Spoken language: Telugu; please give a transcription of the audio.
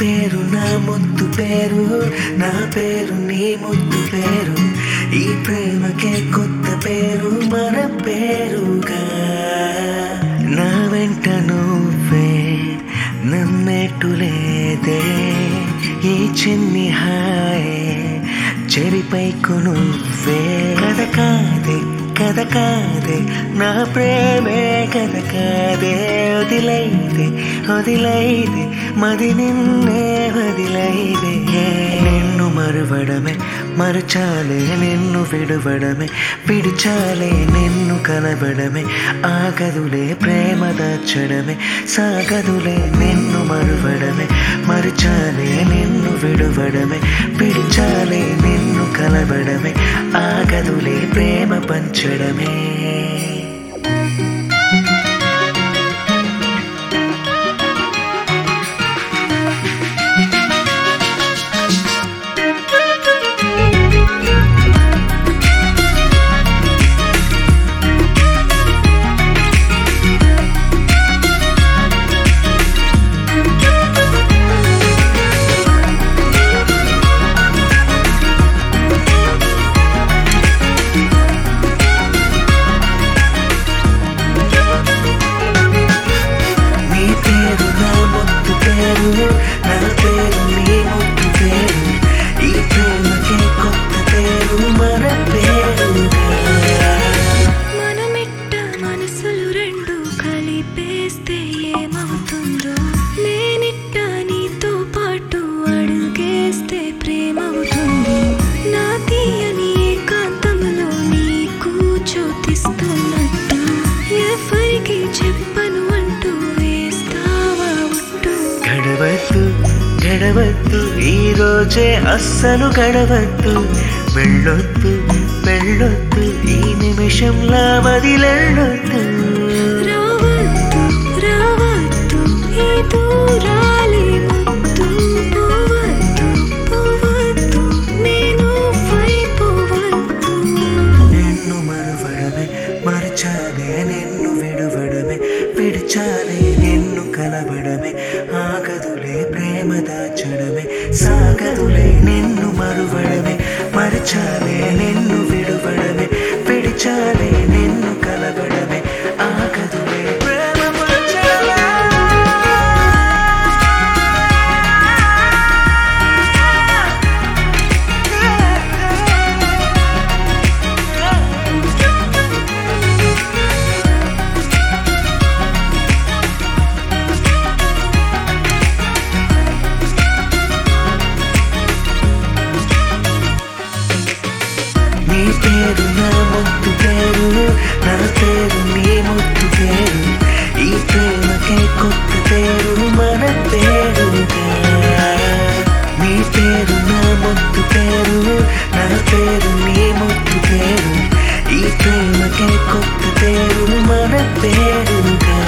పేరు నా ముద్దు పేరు నా పేరు నీ ముద్దు పేరు ఈ ప్రేమకే కొత్త పేరు మన పేరుగా నా వెంట నువ్వే నమ్మేట్టు లేదే ఈ చిన్ని హాయే చెరిపైకు నువ్వే కథ కాదే కథ కాదే నా ప్రేమే కథ కాదే వదిలైదే వదిలైదే మది నిన్నే వదిలైదే నిన్ను మరువడమే మరచాలే నిన్ను విడువడమే విడిచాలే నిన్ను కలవడమే ఆగదులే ప్రేమ దాచడమే సాగదులే నిన్ను మరువడమే మరచాలే నిన్ను విడువడమే విడిచాలే నిన్ను కలవడమే ఆగదులే ప్రేమ పంచడమే నీ పేరు నా ముద్దు పేరు నా పేరు నీ ముద్దు పేరు ఈ ప్రేమకే కొత్త పేరు మన పేరుగా మనమిట్ట మనసులు రెండు కలిపేస్తే ఏమవుతుందో నేనిట్ట నీతో పాటు అడుగేస్తే ప్రేమవుతుందో నా తీయని ఏకాంతంలో నీకు చోతిస్తున్నట్టు ఎవరికి చెప్పను అంటూ వేస్తావా ఒట్టు గడవద్దు గడవద్దు ఈ రోజే అస్సలు గడవద్దు వెళ్ళొద్దు వెళ్ళొద్దు ఈ నిమిషంలా వదిలెళ్ళొద్దు రావద్దు రావద్దు ఈ దూరాలే ముద్దు పోవద్దు పోవద్దు నేను పోవద్దు నిన్ను మరువడమే మరచాలే నిన్ను విడువడమే విడిచాలే నిన్ను కలవడమే ఆగదులే ప్రేమ దాచడమే సాగదులే నిన్ను మరువడమే మరచాలే నిన్ను విడువడమే విడిచాలే నిన్ను కలవడమే ఆగదులే ప్రేమ నీ పేరు నా ముద్దు పేరు నా పేరు నీ ముద్దు పేరు ఈ ప్రేమకే కొత్త పేరు మన పేరుగా నీ పేరు నా ముద్దు పేరు నా పేరు నీ ముద్దు పేరు ఈ ప్రేమకే కొత్త పేరు మన పేరుగా